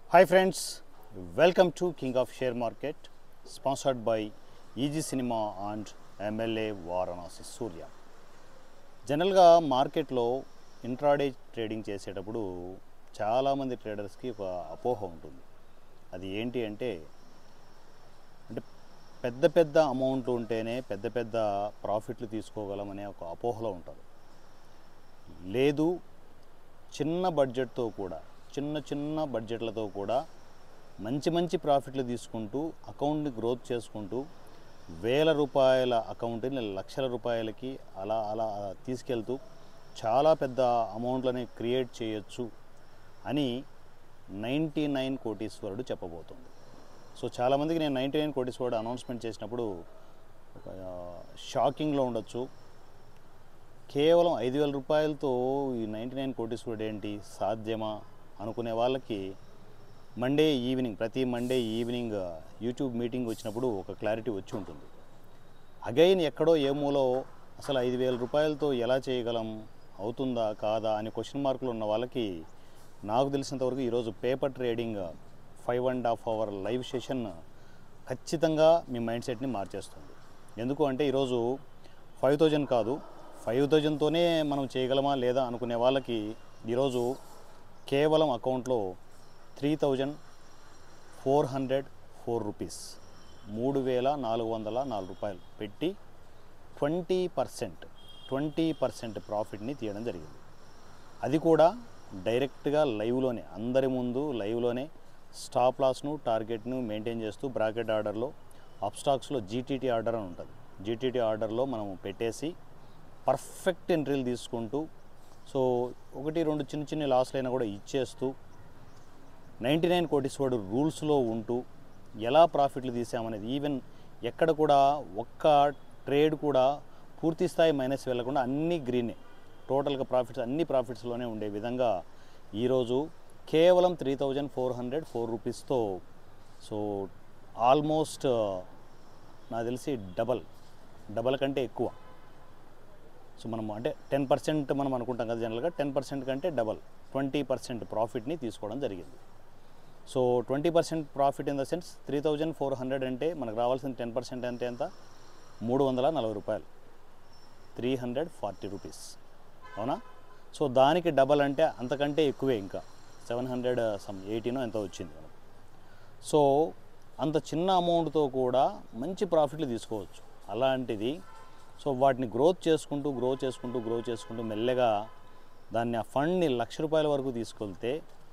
hi friends welcome to king of share market sponsored by easy cinema and MLA Varanasi Surya జనరల్గా మార్కెట్లో intraday trading చేసేటప్పుడు చాలామంది ట్రేడర్స్కి ఒక అపోహ ఉంటుంది అది ఏంటి అంటే అంటే పెద్ద పెద్ద అమౌంట్ ఉంటేనే పెద్ద పెద్ద ప్రాఫిట్లు తీసుకోగలమనే ఒక అపోహలో ఉంటారు లేదు చిన్న బడ్జెట్తో కూడా చిన్న చిన్న బడ్జెట్లతో కూడా మంచి మంచి ప్రాఫిట్లు తీసుకుంటూ అకౌంట్ని గ్రోత్ చేసుకుంటూ వేల రూపాయల అకౌంట్ని లక్షల రూపాయలకి అలా అలా అలా తీసుకెళ్తూ చాలా పెద్ద అమౌంట్లని క్రియేట్ చేయొచ్చు అని నైంటీ నైన్ కోటీశ్వరుడు చెప్పబోతుంది సో చాలామందికి నేను నైంటీ నైన్ కోటీశ్వరుడు అనౌన్స్మెంట్ చేసినప్పుడు ఒక షాకింగ్లో ఉండొచ్చు కేవలం ఐదు వేల రూపాయలతో ఈ నైంటీ నైన్ కోటీశ్వరుడు ఏంటి సాధ్యమా అనుకునే వాళ్ళకి మండే ఈవినింగ్ ప్రతి మండే ఈవినింగ్ యూట్యూబ్ మీటింగ్ వచ్చినప్పుడు ఒక క్లారిటీ వచ్చి ఉంటుంది అగైన్ ఎక్కడో ఏ మూలో అసలు ఐదు వేల రూపాయలతో ఎలా చేయగలం అవుతుందా కాదా అనే క్వశ్చన్ మార్కులు ఉన్న వాళ్ళకి నాకు తెలిసినంతవరకు ఈరోజు paper trading five and half hour live session ఖచ్చితంగా మీ మైండ్ సెట్ని మార్చేస్తుంది ఎందుకు అంటే ఈరోజు ఫైవ్ థౌజండ్ కాదు ఫైవ్ థౌజండ్తోనే మనం చేయగలమా లేదా అనుకునే వాళ్ళకి ఈరోజు కేవలం అకౌంట్లో three thousand four hundred four rupees మూడు వేల నాలుగు వందల నాలుగు రూపాయలు పెట్టి ట్వంటీ పర్సెంట్ ట్వంటీ పర్సెంట్ ప్రాఫిట్ని తీయడం జరిగింది అది కూడా డైరెక్ట్గా లైవ్లోనే అందరి ముందు లైవ్లోనే స్టాప్ లాస్ను టార్గెట్ను మెయింటైన్ చేస్తూ బ్రాకెట్ ఆర్డర్లో అప్స్టాక్స్లో జీటీటీ ఆర్డర్ అని ఉంటుంది జీటీటీ ఆర్డర్లో మనం పెట్టేసి పర్ఫెక్ట్ ఎంట్రీలు తీసుకుంటూ సో ఒకటి రెండు చిన్న చిన్న లాస్లు అయినా కూడా ఇచ్చేస్తూ నైంటీ నైన్ కోటీశ్వరుడు రూల్స్లో ఉంటూ ఎలా ప్రాఫిట్లు తీసామనేది ఈవెన్ ఎక్కడ కూడా ఒక్క ట్రేడ్ కూడా పూర్తి స్థాయి మైనస్ వెళ్లకుండా అన్ని గ్రీనే టోటల్గా ప్రాఫిట్స్ అన్ని ప్రాఫిట్స్లోనే ఉండే విధంగా ఈరోజు కేవలం three thousand four hundred four రూపీస్తో సో ఆల్మోస్ట్ నాకు తెలిసి డబల్ డబల్ కంటే ఎక్కువ సో మనం అంటే టెన్ పర్సెంట్ మనం అనుకుంటాం కదా జనరల్గా టెన్ పర్సెంట్ కంటే డబల్ ట్వంటీ పర్సెంట్ ప్రాఫిట్ని తీసుకోవడం జరిగింది so twenty percent profit in the sense three thousand four hundred అంటే మనకు రావాల్సిన టెన్ పర్సెంట్ అంటే ఎంత మూడు వందల నలభై రూపాయలు త్రీ హండ్రెడ్ ఫార్టీ రూపీస్ అవునా సో దానికి డబల్ అంటే అంతకంటే ఎక్కువే ఇంకా సెవెన్ హండ్రెడ్ సమ్ ఎయిటీనో ఎంతో వచ్చింది మనకు సో అంత చిన్న అమౌంట్తో కూడా మంచి ప్రాఫిట్లు తీసుకోవచ్చు అలాంటిది సో వాటిని గ్రోత్ చేసుకుంటూ గ్రో చేసుకుంటూ గ్రో చేసుకుంటూ మెల్లగా దాన్ని ఆ ఫండ్ని లక్ష రూపాయల వరకు తీసుకెళ్తే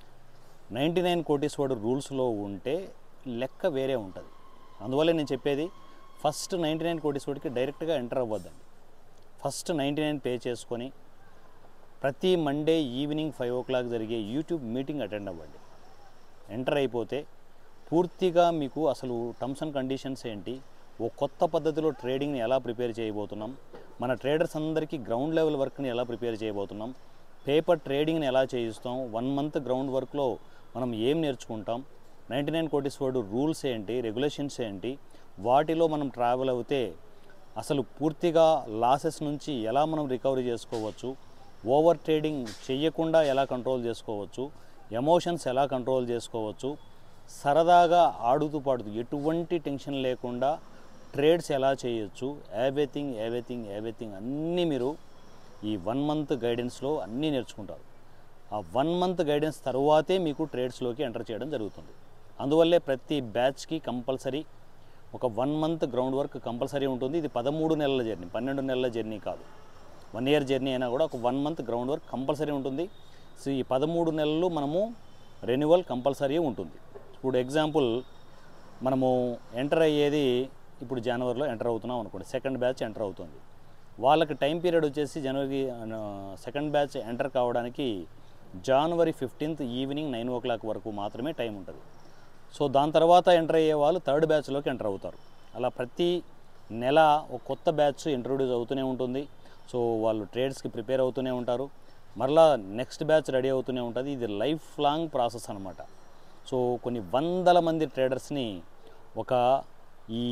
నైంటీ నైన్ కోటీశ్వరుడు రూల్స్లో ఉంటే లెక్క వేరే ఉంటుంది అందువల్ల నేను చెప్పేది ఫస్ట్ నైంటీ నైన్ కోటీశ్వరుడికి డైరెక్ట్గా ఎంటర్ అవ్వద్దండి ఫస్ట్ నైంటీ నైన్ పే చేసుకొని ప్రతి Monday evening five o'clock జరిగే యూట్యూబ్ మీటింగ్ అటెండ్ అవ్వండి ఎంటర్ అయిపోతే పూర్తిగా మీకు అసలు టర్మ్స్ అండ్ కండిషన్స్ ఏంటి ఓ కొత్త పద్ధతిలో ట్రేడింగ్ని ఎలా ప్రిపేర్ చేయబోతున్నాం మన ట్రేడర్స్ అందరికీ గ్రౌండ్ లెవెల్ వర్క్ని ఎలా ప్రిపేర్ చేయబోతున్నాం పేపర్ ట్రేడింగ్ని ఎలా చేయిస్తాం వన్ మంత్ గ్రౌండ్ వర్క్లో మనం ఏం నేర్చుకుంటాం ninety nine crores world rules ఏంటి రెగ్యులేషన్స్ ఏంటి వాటిలో మనం ట్రావెల్ అవుతే అసలు పూర్తిగా లాసెస్ నుంచి ఎలా మనం రికవరీ చేసుకోవచ్చు ఓవర్ ట్రేడింగ్ చెయ్యకుండా ఎలా కంట్రోల్ చేసుకోవచ్చు ఎమోషన్స్ ఎలా కంట్రోల్ చేసుకోవచ్చు సరదాగా ఆడుతూ పాడుతూ ఎటువంటి టెన్షన్ లేకుండా ట్రేడ్స్ ఎలా చేయొచ్చు ఎవ్రీథింగ్ ఎవ్రీథింగ్ ఎవ్రీథింగ్ అన్నీ మీరు ఈ వన్ మంత్ గైడెన్స్లో అన్నీ నేర్చుకుంటారు ఆ వన్ మంత్ గైడెన్స్ తర్వాతే మీకు ట్రేడ్స్లోకి ఎంటర్ చేయడం జరుగుతుంది అందువల్లే ప్రతి బ్యాచ్కి కంపల్సరీ ఒక one month ground work compulsory ఉంటుంది ఇది పదమూడు నెలల జర్నీ పన్నెండు నెలల జర్నీ కాదు వన్ ఇయర్ జర్నీ అయినా కూడా ఒక one month ground work compulsory ఉంటుంది సో ఈ పదమూడు నెలలు మనము రెన్యువల్ కంపల్సరీ ఉంటుంది ఇప్పుడు ఎగ్జాంపుల్ మనము ఎంటర్ అయ్యేది ఇప్పుడు జనవరిలో ఎంటర్ అవుతున్నాం అనుకోండి సెకండ్ బ్యాచ్ ఎంటర్ అవుతుంది వాళ్ళకి టైం పీరియడ్ వచ్చేసి జనవరి సెకండ్ బ్యాచ్ ఎంటర్ కావడానికి జనవరి fifteenth evening nine o'clock వరకు మాత్రమే టైం ఉంటుంది సో దాని తర్వాత ఎంటర్ అయ్యే వాళ్ళు థర్డ్ బ్యాచ్లోకి ఎంటర్ అవుతారు అలా ప్రతి నెల ఒక కొత్త బ్యాచ్ ఇంట్రొడ్యూస్ అవుతూనే ఉంటుంది సో వాళ్ళు ట్రేడ్స్కి ప్రిపేర్ అవుతూనే ఉంటారు మరలా నెక్స్ట్ బ్యాచ్ రెడీ అవుతూనే ఉంటుంది ఇది లైఫ్ లాంగ్ ప్రాసెస్ అనమాట సో కొన్ని వందల మంది ట్రేడర్స్ని ఒక ఈ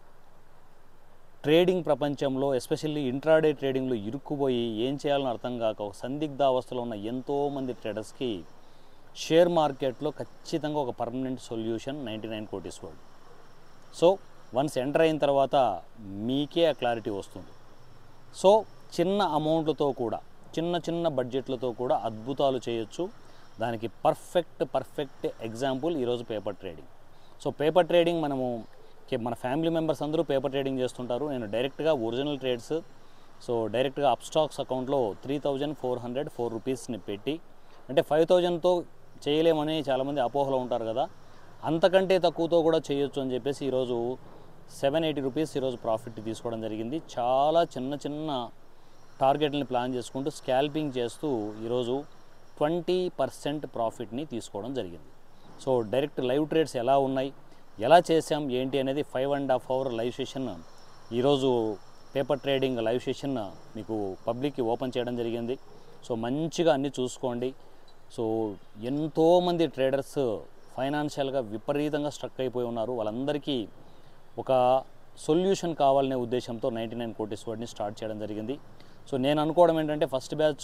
ట్రేడింగ్ ప్రపంచంలో ఎస్పెషల్లీ ఇంట్రాడే ట్రేడింగ్లో ఇరుక్కుపోయి ఏం చేయాలని అర్థం కాక ఒక సందిగ్ధ అవస్థలో ఉన్న ఎంతోమంది ట్రేడర్స్కి షేర్ మార్కెట్లో ఖచ్చితంగా ఒక permanent solution ninety nine crores world so once enter అయిన తర్వాత మీకే ఆ క్లారిటీ వస్తుంది సో చిన్న అమౌంట్లతో కూడా చిన్న చిన్న బడ్జెట్లతో కూడా అద్భుతాలు చేయొచ్చు దానికి పర్ఫెక్ట్ పర్ఫెక్ట్ ఎగ్జాంపుల్ ఈరోజు paper trading so paper trading మనము కే- మన ఫ్యామిలీ మెంబర్స్ అందరూ పేపర్ ట్రేడింగ్ చేస్తుంటారు నేను డైరెక్ట్గా ఒరిజినల్ ట్రేడ్స్ సో డైరెక్ట్గా అప్ స్టాక్స్ అకౌంట్లో three thousand four hundred four రూపీస్ని పెట్టి అంటే ఫైవ్ థౌజండ్తో చేయలేమని చాలామంది అపోహలో ఉంటారు కదా అంతకంటే తక్కువతో కూడా చేయొచ్చు అని చెప్పేసి ఈరోజు సెవెన్ ఎయిటీ రూపీస్ ఈరోజు ప్రాఫిట్ తీసుకోవడం జరిగింది చాలా చిన్న చిన్న టార్గెట్ని ప్లాన్ చేసుకుంటూ స్కాల్పింగ్ చేస్తూ ఈరోజు ట్వంటీ పర్సెంట్ ప్రాఫిట్ని తీసుకోవడం జరిగింది సో డైరెక్ట్ లైవ్ ట్రేడ్స్ ఎలా ఉన్నాయి ఎలా చేసాం ఏంటి అనేది five and half hour live session ఈరోజు పేపర్ ట్రేడింగ్ లైవ్ సెషన్ మీకు పబ్లిక్కి ఓపెన్ చేయడం జరిగింది సో మంచిగా అన్నీ చూసుకోండి సో ఎంతోమంది ట్రేడర్స్ ఫైనాన్షియల్గా విపరీతంగా స్ట్రక్ అయిపోయి ఉన్నారు వాళ్ళందరికీ ఒక సొల్యూషన్ కావాలనే ఉద్దేశంతో నైంటీ నైన్ కోటీస్ వర్డ్ని స్టార్ట్ చేయడం జరిగింది సో నేను అనుకోవడం ఏంటంటే ఫస్ట్ బ్యాచ్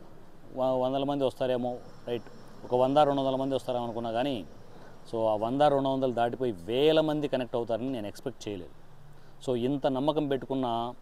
వ- వందల మంది వస్తారేమో రైట్ ఒక వంద రెండు వందల మంది వస్తారేమో అనుకున్నా కానీ సో ఆ వంద రెండు వందలు దాటిపోయి వేల మంది కనెక్ట్ అవుతారని నేను ఎక్స్పెక్ట్ చేయలేదు సో ఇంత నమ్మకం పెట్టుకున్న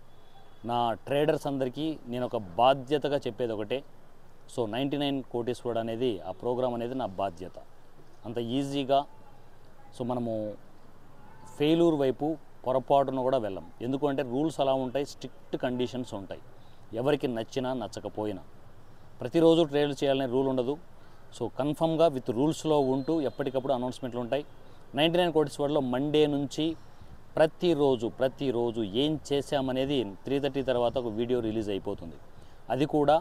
నా ట్రేడర్స్ అందరికీ నేను ఒక బాధ్యతగా చెప్పేది ఒకటే so ninety nine crores world అనేది ఆ ప్రోగ్రామ్ అనేది నా బాధ్యత అంత ఈజీగా సో మనము ఫెయిల్యూర్ వైపు పొరపాటున కూడా వెళ్ళం ఎందుకంటే రూల్స్ అలా ఉంటాయి స్ట్రిక్ట్ కండిషన్స్ ఉంటాయి ఎవరికి నచ్చినా నచ్చకపోయినా ప్రతిరోజు ట్రేడ్ చేయాలనే రూల్ ఉండదు సో కన్ఫర్మ్గా విత్ రూల్స్లో ఉంటూ ఎప్పటికప్పుడు అనౌన్స్మెంట్లు ఉంటాయి నైంటీ నైన్ కోటీస్ వర్డ్లో మండే నుంచి ప్రతిరోజు ప్రతిరోజు ఏం చేశామనేది త్రీ థర్టీ తర్వాత ఒక వీడియో రిలీజ్ అయిపోతుంది అది కూడా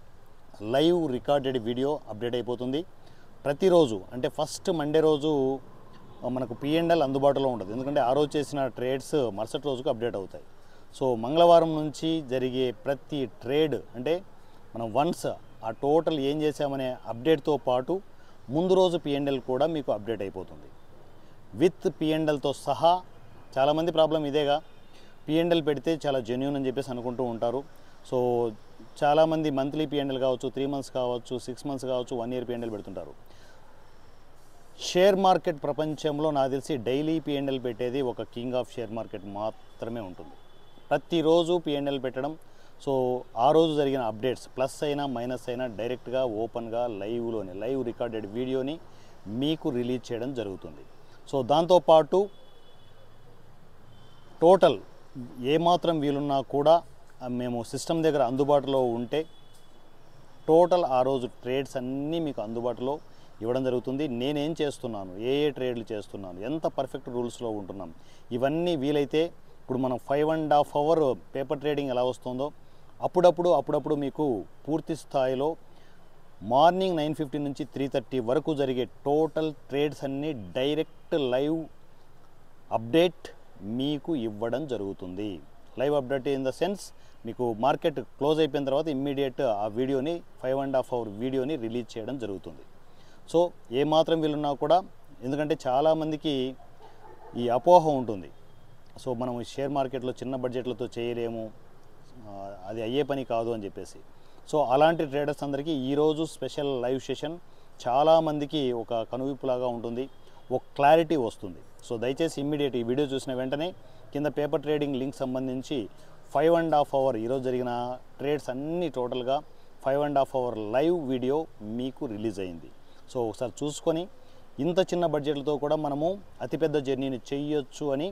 లైవ్ రికార్డెడ్ వీడియో అప్డేట్ అయిపోతుంది ప్రతిరోజు అంటే ఫస్ట్ మండే రోజు ఆ, మనకు పిఎండ్ఎల్ అందుబాటులో ఉండదు ఎందుకంటే ఆ రోజు చేసిన ట్రేడ్స్ మరుసటి రోజుకు అప్డేట్ అవుతాయి సో మంగళవారం నుంచి జరిగే ప్రతి ట్రేడ్ అంటే మనం వన్స్ ఆ టోటల్ ఏం చేసామనే అప్డేట్తో పాటు ముందు రోజు పిఎండ్ఎల్ కూడా మీకు అప్డేట్ అయిపోతుంది విత్ పిఎండ్ఎల్తో సహా చాలామంది ప్రాబ్లం ఇదేగా పిఎండ్ఎల్ పెడితే చాలా జెన్యున్ అని చెప్పేసి అనుకుంటూ ఉంటారు సో చాలామంది మంత్లీ పిఎండ్ఎల్ కావచ్చు త్రీ మంత్స్ కావచ్చు సిక్స్ మంత్స్ కావచ్చు వన్ ఇయర్ పిఎండ్ఎల్ పెడుతుంటారు షేర్ మార్కెట్ ప్రపంచంలో నాకు తెలిసి డైలీ పిఎండ్ఎల్ పెట్టేది ఒక కింగ్ ఆఫ్ షేర్ మార్కెట్ మాత్రమే ఉంటుంది ప్రతిరోజు పిఎండ్ఎల్ పెట్టడం సో ఆ రోజు జరిగిన అప్డేట్స్ ప్లస్ అయినా మైనస్ అయినా డైరెక్ట్గా ఓపెన్గా లైవ్లోని లైవ్ రికార్డెడ్ వీడియోని మీకు రిలీజ్ చేయడం జరుగుతుంది సో దాంతోపాటు టోటల్ ఏమాత్రం వీలున్నా కూడా ఆ, మేము సిస్టమ్ దగ్గర అందుబాటులో ఉంటే టోటల్ ఆ రోజు ట్రేడ్స్ అన్నీ మీకు అందుబాటులో ఇవ్వడం జరుగుతుంది నేనేం చేస్తున్నాను ఏ ఏ ట్రేడ్లు చేస్తున్నాను ఎంత పర్ఫెక్ట్ రూల్స్లో ఉంటున్నాం ఇవన్నీ వీలైతే ఇప్పుడు మనం five and half hour paper trading ఎలా వస్తుందో అప్పుడప్పుడు అప్పుడప్పుడు మీకు పూర్తి స్థాయిలో మార్నింగ్ నైన్ ఫిఫ్టీ నుంచి త్రీ థర్టీ వరకు జరిగే టోటల్ ట్రేడ్స్ అన్నీ డైరెక్ట్ లైవ్ అప్డేట్ మీకు ఇవ్వడం జరుగుతుంది live update in the sense మీకు మార్కెట్ క్లోజ్ అయిపోయిన తర్వాత ఇమ్మీడియట్ ఆ వీడియోని ఫైవ్ అండ్ హాఫ్ అవర్ వీడియోని రిలీజ్ చేయడం జరుగుతుంది సో ఏమాత్రం వీలున్నా కూడా ఎందుకంటే చాలామందికి ఈ అపోహ ఉంటుంది సో మనం ఈ షేర్ మార్కెట్లో చిన్న బడ్జెట్లతో చేయలేము ఆ, అది అయ్యే పని కాదు అని చెప్పేసి సో అలాంటి ట్రేడర్స్ అందరికీ ఈరోజు స్పెషల్ లైవ్ సెషన్ చాలామందికి ఒక కనువిప్పులాగా ఉంటుంది ఒక క్లారిటీ వస్తుంది సో దయచేసి ఇమ్మీడియట్ ఈ వీడియో చూసిన వెంటనే కింద పేపర్ ట్రేడింగ్ లింక్ సంబంధించి ఫైవ్ అండ్ హాఫ్ అవర్ ఈరోజు జరిగిన ట్రేడ్స్ అన్నీ టోటల్గా five and half hour live video మీకు రిలీజ్ అయింది సో ఒకసారి చూసుకొని ఇంత చిన్న బడ్జెట్లతో కూడా మనము అతిపెద్ద జర్నీని చెయ్యొచ్చు అని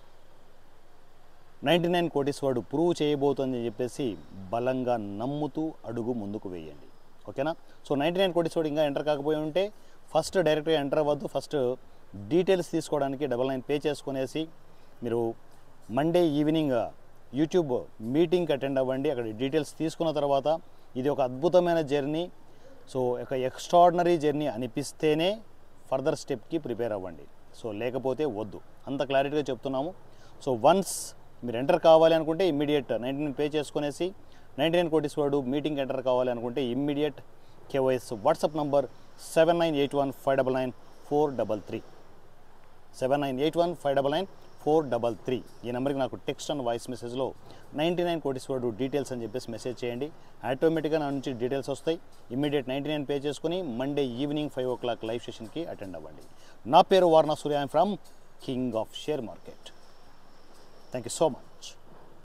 నైంటీ నైన్ కోటీస్ వాడు ప్రూవ్ చేయబోతుందని చెప్పేసి బలంగా నమ్ముతూ అడుగు ముందుకు వేయండి ఓకేనా సో నైంటీ నైన్ కోటీస్ వాడు ఇంకా ఎంటర్ కాకపోయి ఉంటే ఫస్ట్ డైరెక్ట్గా ఎంటర్ అవ్వద్దు ఫస్ట్ డీటెయిల్స్ తీసుకోవడానికి డబల్ నైన్ పే చేసుకునేసి మీరు మండే ఈవినింగ్ యూట్యూబ్ మీటింగ్కి అటెండ్ అవ్వండి అక్కడ డీటెయిల్స్ తీసుకున్న తర్వాత ఇది ఒక అద్భుతమైన జర్నీ సో ఒక ఎక్స్ట్రాడినరీ జర్నీ అనిపిస్తేనే ఫర్దర్ స్టెప్కి ప్రిపేర్ అవ్వండి సో లేకపోతే వద్దు అంత క్లారిటీగా చెప్తున్నాము సో వన్స్ మీరు ఎంటర్ కావాలి అనుకుంటే ఇమ్మీడియట్ నైంటీ నైన్ పే చేసుకునేసి నైంటీ నైన్ కోటీస్ వాడు మీటింగ్ ఎంటర్ కావాలి అనుకుంటే immediate KYS WhatsApp number seven nine eight one five double nine four double three seven nine eight one five double nine four double three ఈ నెంబర్కి నాకు text and voice మెసేజ్లో ninety nine కోటీశ్వరుడు details అని చెప్పేసి message చేయండి ఆటోమేటిక్గా నా నుంచి డీటెయిల్స్ వస్తాయి ఇమీడియట్ నైంటీ నైన్ పే చేసుకుని మండే ఈవినింగ్ ఫైవ్ ఓ క్లాక్ లైవ్ సెషన్కి అటెండ్ అవ్వండి నా పేరు Varana Surya I'm from king of share market thank you so much